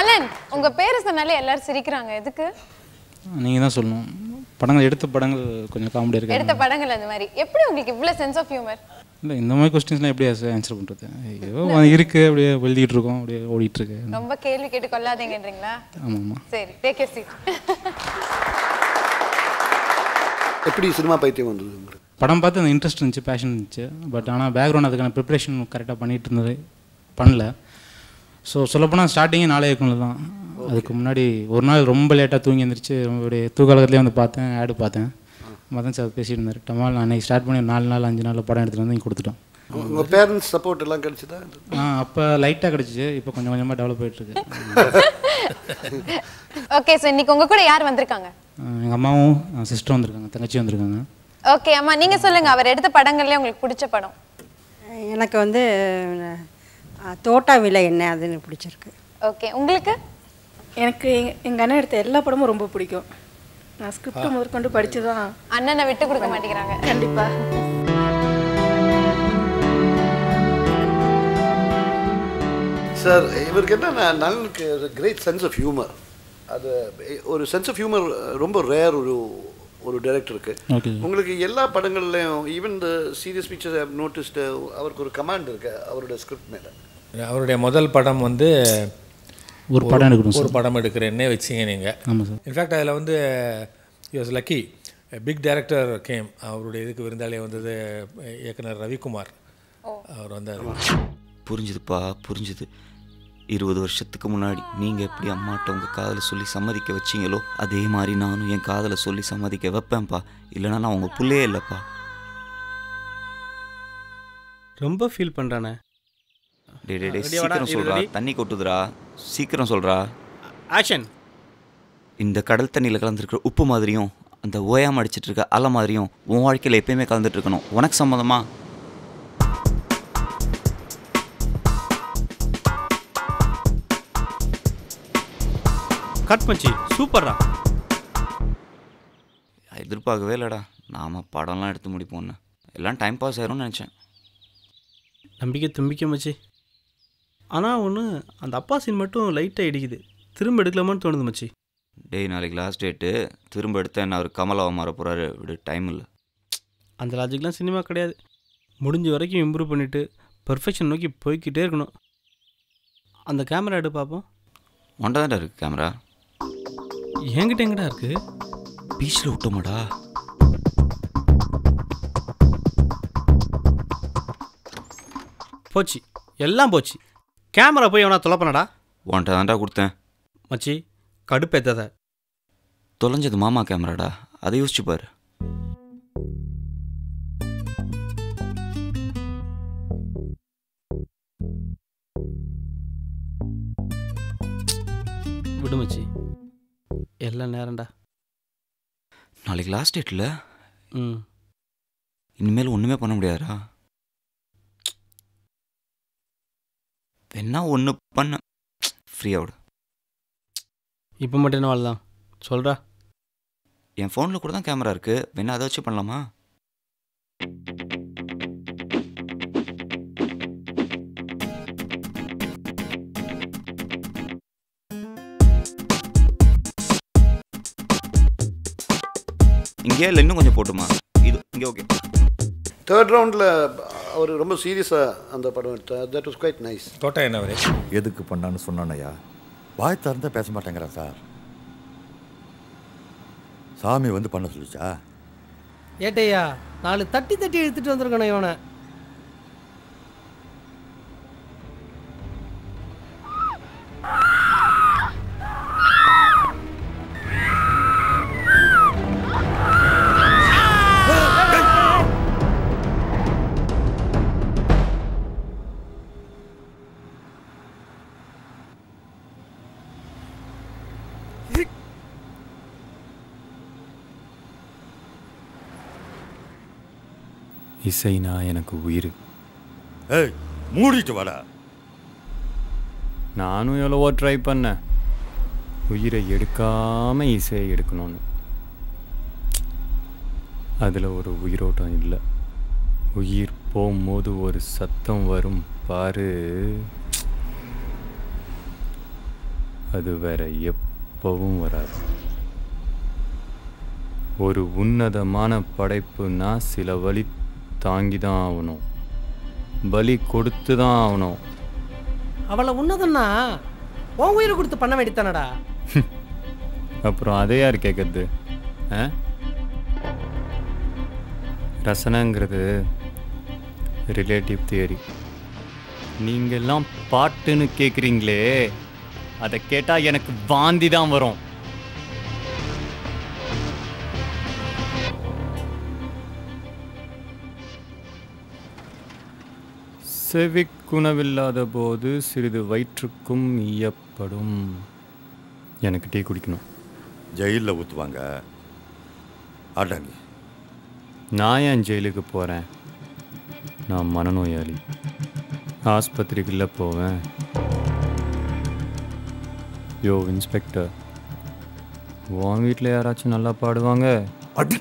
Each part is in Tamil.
நலன் உங்க பேரை சொன்னாலே எல்லாரும் சிரிக்கிறாங்க எதுக்கு நீங்கள் தான் சொல்லணும் படங்கள் எடுத்த படங்கள் கொஞ்சம் காமெடி இருக்கு எடுத்த படங்கள் அந்த மாதிரி எப்படி உங்களுக்கு இவ்வளவு சென்ஸ் ஆஃப் ஹியூமர் இல்லை இந்த மாதிரி கொஸ்டின்ஸ்லாம் எப்படி ஆன்சர் பண்ணுறது ஐயோ இருக்குது அப்படியே எழுதிட்டு இருக்கோம் அப்படியே ஓடிட்டு இருக்கு ரொம்ப கேள்வி கேட்டு கொள்ளாதீங்கன்றீங்களா ஆமாம் ஆமாம் சரி டேக் எ சீட் எப்படி சினிமா பைத்தியம் வந்தது உங்களுக்கு படம் பார்த்து அந்த இன்ட்ரெஸ்ட் இருந்துச்சு பேஷன் இருந்துச்சு பட் ஆனால் பேக்ரவுண்ட் அதுக்கான ப்ரிப்ரேஷன் கரெக்டாக பண்ணிட்டு இருந்தது பண்ணல ஸோ சொல்லப்போனால் ஸ்டார்டிங்கே நாளே இருக்கும்ல தான் அதுக்கு முன்னாடி ஒரு நாள் ரொம்ப லேட்டாக தூங்கி எழுந்திரிச்சு ரொம்ப அப்படியே தூக்காலத்துலேயே வந்து பார்த்தேன் ஆடு பார்த்தேன் மதன் சார் பேசிட்டு இருந்தார் டமால் அன்னைக்கு ஸ்டார்ட் பண்ணி ஒரு நாலு நாள் அஞ்சு நாள் படம் எடுத்துகிட்டு வந்து இங்கே கொடுத்துட்டோம் உங்கள் பேரண்ட்ஸ் சப்போர்ட் எல்லாம் கிடைச்சதா ஆ அப்போ லைட்டாக கிடச்சிச்சு இப்போ கொஞ்சம் கொஞ்சமாக டெவலப் ஆகிட்டுருக்கு ஓகே சார் இன்னைக்கு உங்க கூட யார் வந்திருக்காங்க எங்கள் அம்மாவும் சிஸ்டரும் வந்திருக்காங்க தங்கச்சி வந்திருக்காங்க ஓகே அம்மா நீங்க சொல்லுங்க அவர் எடுத்த படங்கள்லயே உங்களுக்கு பிடிச்ச படம் எனக்கு வந்து அஹ், தோட்டா விலை என்ன அதுன்னு பிடிச்சிருக்கு ஓகே உங்களுக்கு எனக்கு எங்க- எங்க அண்ணன் எடுத்த எல்லா படமும் ரொம்ப பிடிக்கும் நான் ஸ்கிரிப்ட் முதற்கொண்டு படிச்சு தான் அண்ணனை விட்டு கொடுக்க மாட்டேங்கிறாங்க கண்டிப்பா சார் இவருக்கு என்ன நலனுக்கு கிரேட் சென்ஸ் ஆஃப் ஹியூமர் அது ஒரு சென்ஸ் ஆஃப் ஹியூமர் ரொம்ப ரேர் ஒரு ஒரு டைரக்டருக்கு ஓகே உங்களுக்கு எல்லா படங்கள்லையும் even the serious pictures have noticed அவருக்கு ஒரு கமாண்ட் இருக்கு அவரோட ஸ்கிரிப்ட் மேலே அவருடைய முதல் படம் வந்து ஒரு படம் எடுக்கணும் ஒரு சார் படம் எடுக்கிறேன்னே வச்சிங்க நீங்கள் ஆமாம் சார் இன்ஃபேக்ட் அதில் வந்து use lucky big director game அவருடைய இதுக்கு விருந்தாளியே வந்தது இயக்குனர் ரவிக்குமார் அவர் வந்தார் புரிஞ்சுதுப்பா புரிஞ்சுது இருபது வருஷத்துக்கு முன்னாடி நீங்கள் எப்படி அம்மாட்ட உங்கள் காதலை சொல்லி சம்மதிக்க வச்சீங்களோ அதே மாதிரி நானும் என் காதலை சொல்லி சம்மதிக்க வைப்பேன்ப்பா இல்லைன்னா நான் உங்கள் புள்ளையே இல்லைப்பா ரொம்ப ஃபீல் பண்ணுறானே டே டே டே ரெடியா வாடா, சீக்கிரம் சொல்கிறா ready? தண்ணி கொட்டுதுடா சீக்கிரம் சொல்கிறா ஆக்ஷன் இந்த கடல் தண்ணியில் கலந்துருக்கிற உப்பு மாதிரியும் அந்த ஓயாம அடிச்சிட்டு இருக்க அலை மாதிரியும் உன் வாழ்க்கையில் எப்பயுமே கலந்துட்டு இருக்கணும் உனக்கு சம்மதமா கட் மச்சி சூப்பர்ரா எதிர்பார்க்கவே இல்லைடா நாம படம்லாம் எடுத்து முடிப்போம்னு எல்லாம் டைம் பாஸ் ஆயிரும்னு நினச்சேன் நம்பிக்கை தும்பிக்கை மச்சி ஆனால் ஒன்று அந்த அப்பா சீன் மட்டும் லைட்டாக இடிக்குது திரும்ப எடுக்கலாமான்னு தோணுது மச்சி டேய் நாளைக்கு லாஸ்ட் டேட்டு திரும்ப எடுத்தா என்ன அவர் கமலாவை மாற போகிறாரு விடு டைம் இல்லை அந்த லாஜிக்லாம் சினிமா கிடையாது முடிஞ்ச வரைக்கும் இம்ப்ரூவ் பண்ணிவிட்டு பெர்ஃபெக்ஷன் நோக்கி போய்க்கிட்டே இருக்கணும் அந்த கேமரா எடு பார்ப்போம் ஒன்றை தான்டா இருக்கு கேமரா என்கிட்ட எங்கடா இருக்குது பீச்சில் விட்டோமாடா போச்சு எல்லாம் போச்சு கேமரா போய் எவனா தொலைப்பனடா ஒன்றை தான்டா கொடுத்தேன் மச்சி கடுப்பேத்தாத தொலைஞ்சது மாமா கேமராடா அதை யோசிச்சு பாரு விடு மச்சி எல்லாம் நேரம்டா நாளைக்கு லாஸ்ட் டேட்டில் ம் இனிமேல் ஒன்றுமே பண்ண முடியாதா வேணா ஒன்று பண்ண ஃப்ரீயாக விடு இப்போ மட்டும் என்ன வாழ்தான் சொல்கிறா என் ஃபோனில் கூட தான் கேமரா இருக்குது வேணா அதை வச்சு பண்ணலாமா இங்கே இல்லை இன்னும் கொஞ்சம் போட்டுமா இது இங்கே ஓகே தேர்ட் ரவுண்டில் அவர் ரொம்ப சீரியஸாக அந்த படம் எடுத்தார் தட் வாஸ் குவைட் நைஸ் தோட்டா என்ன அவரே எதுக்கு பண்ணான்னு சொன்னானயா வாய் திறந்தா பேச மாட்டேங்கிறான் சார் சாமி வந்து பண்ண சொல்லிச்சா ஏட்டையா நாலு தட்டி தட்டி எடுத்துட்டு வந்திருக்கணும் இவனை இசைனா எனக்கு உயிர் ஏய் மூடிட்டு வாடா நானும் எவ்வளவோ ட்ரை பண்ணேன் உயிரை எடுக்காம இசையை எடுக்கணும்னு அதில் ஒரு உயிரோட்டம் இல்லை உயிர் போகும்போது ஒரு சத்தம் வரும் பாரு அது வேற எப்பவும் வராது ஒரு உன்னதமான படைப்புனா சில வழி தாங்கி தான் ஆகணும் பலி கொடுத்து தான் ஆகணும் அவளை உன்னதன்னா உன் உயிரை கொடுத்து பண்ண வேண்டியதானடா அப்புறம் அதை யார் கேட்கறது ஆ ரசனைங்கிறது ரிலேட்டிவ் தியரி நீங்கெல்லாம் பாட்டுன்னு கேட்குறீங்களே அதை கேட்டால் எனக்கு வாந்தி தான் வரும் செவிக்குணவில்லாத போது சிறிது வயிற்றுக்கும் ஈயப்படும் எனக்கு டீ குடிக்கணும் ஜெயிலில் ஊற்றுவாங்க அடங்கு நான் ஏன் ஜெயிலுக்கு போகிறேன் நான் மனநோயாளி ஆஸ்பத்திரிக்குள்ள போவேன் யோ இன்ஸ்பெக்டர் உன் வீட்டில் யாராச்சும் நல்லா பாடுவாங்க அடி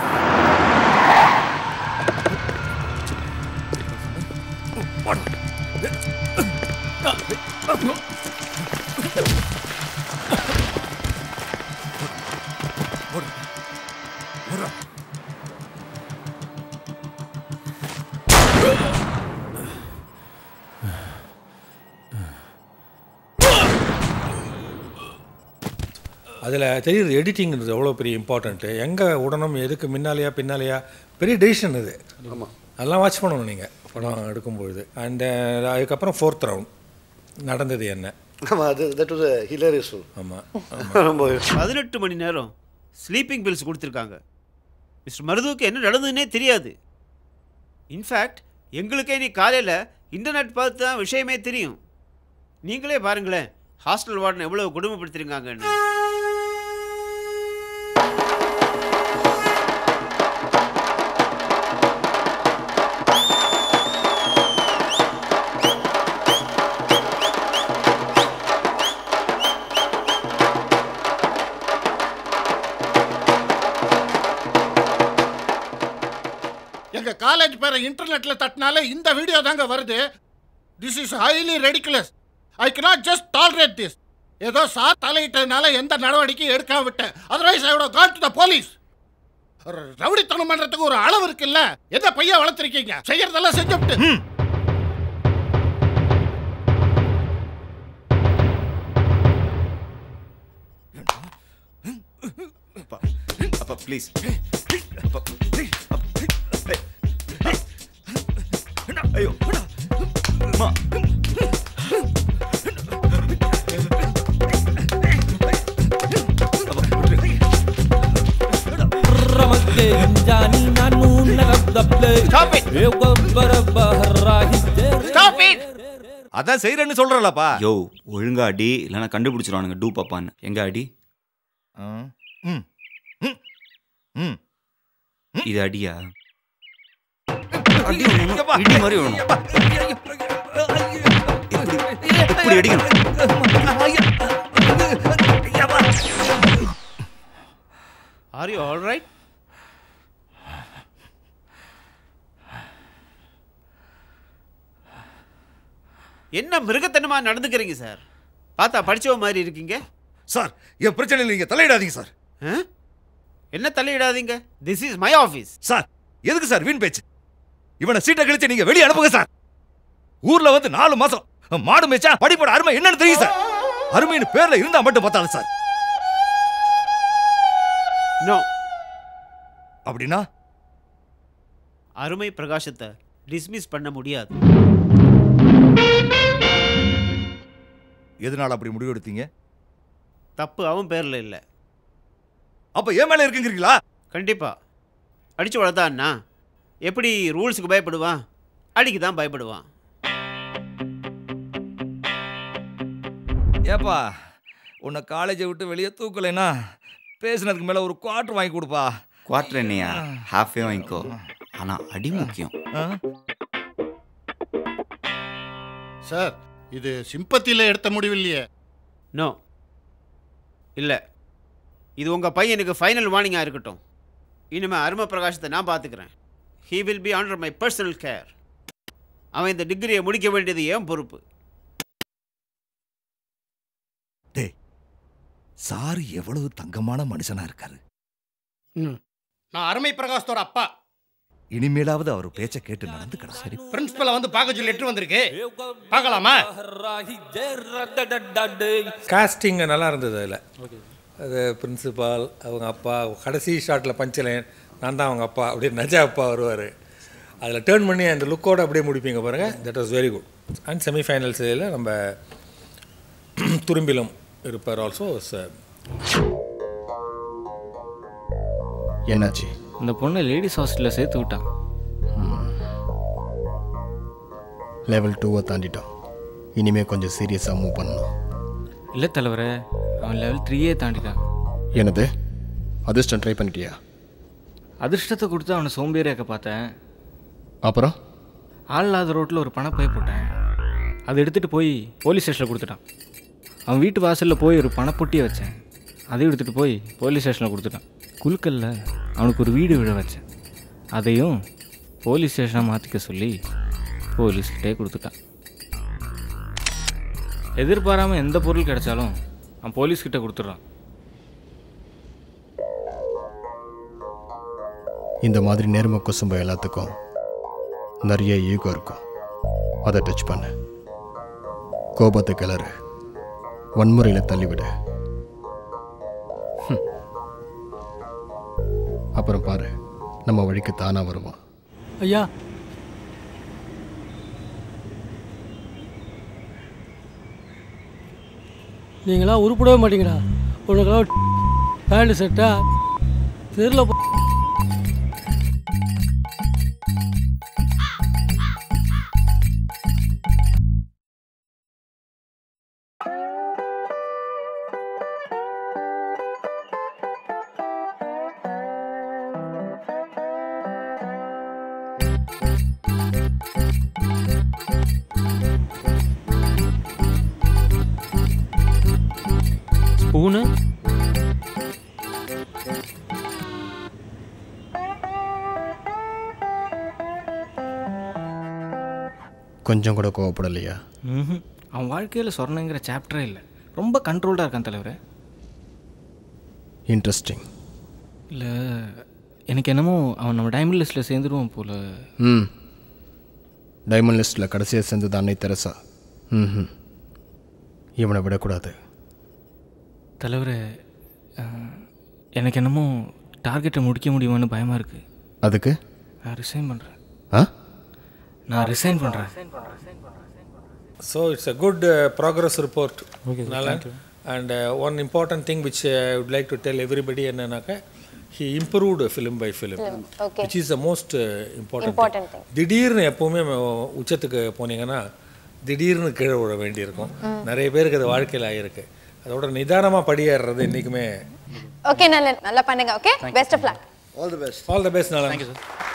அதில் தெரியுது எடிட்டிங்கிறது எவ்வளோ பெரிய இம்பார்ட்டண்ட்டு எங்கே உடனும் எதுக்கு முன்னாலேயா பின்னாலேயா பெரிய டெசிஷன் இது ஆமாம் அதெல்லாம் வாட்ச் பண்ணணும் நீங்கள் படம் எடுக்கும்பொழுது அண்டு அதுக்கப்புறம் ஃபோர்த் ரவுண்ட் நடந்தது என்ன ஆமாம் அது தட் வாஸ் ஹிலேரியஸ் ஆமாம் ரொம்ப பதினெட்டு மணி நேரம் ஸ்லீப்பிங் பில்ஸ் கொடுத்துருக்காங்க மிஸ்டர் மருதுவுக்கு என்ன நடந்ததுன்னே தெரியாது இன்ஃபேக்ட் எங்களுக்கே நீ காலையில் இன்டர்நெட் பார்த்து தான் விஷயமே தெரியும் நீங்களே பாருங்களேன் ஹாஸ்டல் வார்டன் எவ்வளோ கொடுமைப்படுத்திருக்காங்கன்னு எங்க காலேஜ் பேரை இன்டர்நெட்ல தட்டினாலே இந்த வீடியோ தாங்க வருது this is highly ridiculous I cannot just tolerate this ஏதோ சார் தலையிட்டதுனால எந்த நடவடிக்கையும் எடுக்காம விட்டேன் otherwise I would got to the police ரவுடித்தனம் பண்றதுக்கு ஒரு அளவு இருக்குல்ல எந்த பையன் வளர்த்துருக்கீங்க செய்யறதெல்லாம் செஞ்சுவிட்டு அப்பா அப்பா ப்ளீஸ் அப்பா ஐயோ அம்மா Stop it! Stop it! அதான் செய்யறேன்னு சொல்றலப்பா யோ ஒழுங்கா அடி இல்லைன்னா கண்டுபிடிச்சிருவானுங்க டூ பாப்பான்னு எங்க அடி ம் ம் இது அடியா அடி வேணும், இடி மாதிரி வேணும் இப்படி அடிக்கணும் ஆர் யூ ஆல் ரைட் என்ன மிருகத்தனமா நடந்துக்கிறீங்க சார் பார்த்தா படிச்சவ மாதிரி இருக்கீங்க சார் என் பிரச்சனையில் நீங்கள் தலையிடாதீங்க சார் ஆ? என்ன தலையிடாதீங்க this is my office sir எதுக்கு சார் வீண் பேச்சு இவனை சீட்டை கழிச்சு நீங்க வெளியே அனுப்புங்க சார் ஊர்ல வந்து நாலு மாசம் மாடு மேய்ச்சா படிப்போட அருமை என்னன்னு தெரியும் சார் அருமைன்னு பேர்ல இருந்தா மட்டும் பத்தாது சார் நோ அப்படின்னா அருமை பிரகாசத்தை டிஸ்மிஸ் பண்ண முடியாது எதனால அப்படி முடிவு எடுத்தீங்க தப்பு அவன் பேர்ல இல்ல அப்ப ஏன் மேல இருக்குங்கிறீங்களா கண்டிப்பா அடிச்சு வளர்த்தான்னா எப்படி ரூல்ஸுக்கு பயப்படுவான் அடிக்கு தான் பயப்படுவான் ஏப்பா உன்னை காலேஜை விட்டு வெளியே தூக்கலைன்னா பேசுனதுக்கு மேலே ஒரு குவார்டர் வாங்கி கொடுப்பா குவார்டர் என்னையா ஹாஃபே வாங்கிக்கோ ஆனா அடி முக்கியம் சார் இது சிம்பத்தியில எடுத்த முடிவு இல்லையே நோ இல்லை இது உங்கள் பையனுக்கு ஃபைனல் வார்னிங்காக இருக்கட்டும் இனிமேல் அரும பிரகாசத்தை நான் பார்த்துக்கிறேன் he will be under my personal care அவன் இந்த டிகிரியை முடிக்க வேண்டியது ஏன் பொறுப்பு டேய் சார் எவ்வளவு தங்கமான மனுஷனா இருக்காரு ம் நான் அருமை பிரகாஷத்தோட அப்பா இனிமேலாவது அவர் பேச்ச கேட்டு நடந்துக்கணும் சரி பிரின்சிபலை வந்து பார்க்க சொல்லி லெட்டர் வந்திருக்கு பார்க்கலாமா காஸ்டிங் நல்லா இருந்தது அதில் அது பிரின்சிபால் அவங்க அப்பா கடைசி ஷாட்டில் பஞ்சலைன் நான் தான் அவங்க அப்பா அப்படியே நஜா அப்பா வருவார் அதில் டேர்ன் பண்ணி அந்த லுக்கோட அப்படியே முடிப்பீங்க பாருங்கள் that was very good and semifinals இதில் நம்ம துரும்பிலும் இருப்பார் ஆல்சோ என்னாச்சு இந்த பொண்ணை லேடிஸ் ஹாஸ்டலில் சேர்த்து விட்டான் லெவல் டூவை தாண்டிட்டோம் இனிமே கொஞ்சம் சீரியஸாக மூவ் பண்ணணும் இல்லை தலைவரே அவன் லெவல் த்ரீயே தாண்டிட்டான் என்னது அதிர்ஷ்டம் ட்ரை பண்ணிட்டியா அதிர்ஷ்டத்தை கொடுத்து அவனை சோம்பேறியாக்க பார்த்தேன் அப்புறம் ஆள் இல்லாத ரோட்டில் ஒரு பணப்பை போட்டேன் அதை எடுத்துகிட்டு போய் போலீஸ் ஸ்டேஷனில் கொடுத்துட்டான் அவன் வீட்டு வாசலில் போய் ஒரு பணப்பொட்டியை வச்சேன் அதையும் எடுத்துகிட்டு போய் போலீஸ் ஸ்டேஷனில் கொடுத்துட்டான் குழுக்கல்ல அவனுக்கு ஒரு வீடு விழ வச்சேன் அதையும் போலீஸ் ஸ்டேஷனாக மாற்றிக்க சொல்லி போலீஸ்கிட்டே கொடுத்துட்டான் எதிர்பாராமல் எந்த பொருள் கிடைச்சாலும் அவன் போலீஸ்கிட்ட கொடுத்துட்றான் இந்த மாதிரி நேர்ம குசும்ப எல்லாத்துக்கும் நிறைய ஈகோ இருக்கும் அதை டச் பண்ணு கோபத்தை கிளறு வன்முறையில் தள்ளிவிடு ஹம். அப்புறம் பாரு நம்ம வழிக்கு தானா வருவான் ஐயா நீங்களாம் உருப்படவே மாட்டீங்கடா உனக்கெல்லாம் பேண்ட் செட்டா தெருல போ ஸ்பூனு கொஞ்சம் கூட கோவப்படலையா ம்ஹும். அவன் வாழ்க்கையில் சொர்ணங்கிற சாப்டரே இல்லை ரொம்ப கண்ட்ரோல்டாக இருக்கான் தலைவர் இன்ட்ரெஸ்டிங் இல்லை எனக்கு என்னமோ அவன் நம்ம டைமண்ட் லிஸ்ட்டில் சேர்ந்துருவான் போல ம் டைமண்ட் லிஸ்ட்டில் கடைசியாக சேர்ந்தது அன்னை தெரசா ம் இவனை விடக்கூடாது தலைவர் எனக்கு என்னமோ டார்கெட்டை முடிக்க முடியுமான்னு பயமாக இருக்குது அதுக்கு நான் ரிசைன் பண்ணுறேன் ஆ நான் ரிசைன் பண்ணுறேன் So it's a good uh, progress report. Okay, sir. Nalan. Thank you. And uh, one important thing which uh, I would like to tell everybody என்னன்னாக்கா he improved film by film, Film, okay. which is the most uh, important, Important thing. திடீர்னு எப்போவுமே ம- உச்சத்துக்கு போனீங்கன்னா திடீர்னு கீழே விழ வேண்டியிருக்கும் நிறைய பேருக்கு அது வாழ்க்கையில் ஆகிருக்கு அதோட நிதானமாக படியேறது என்றைக்குமே ஓகே நல்ல நல்லா பண்ணுங்க okay best of luck all the best all the best நல்லா தேங்க்யூ சார்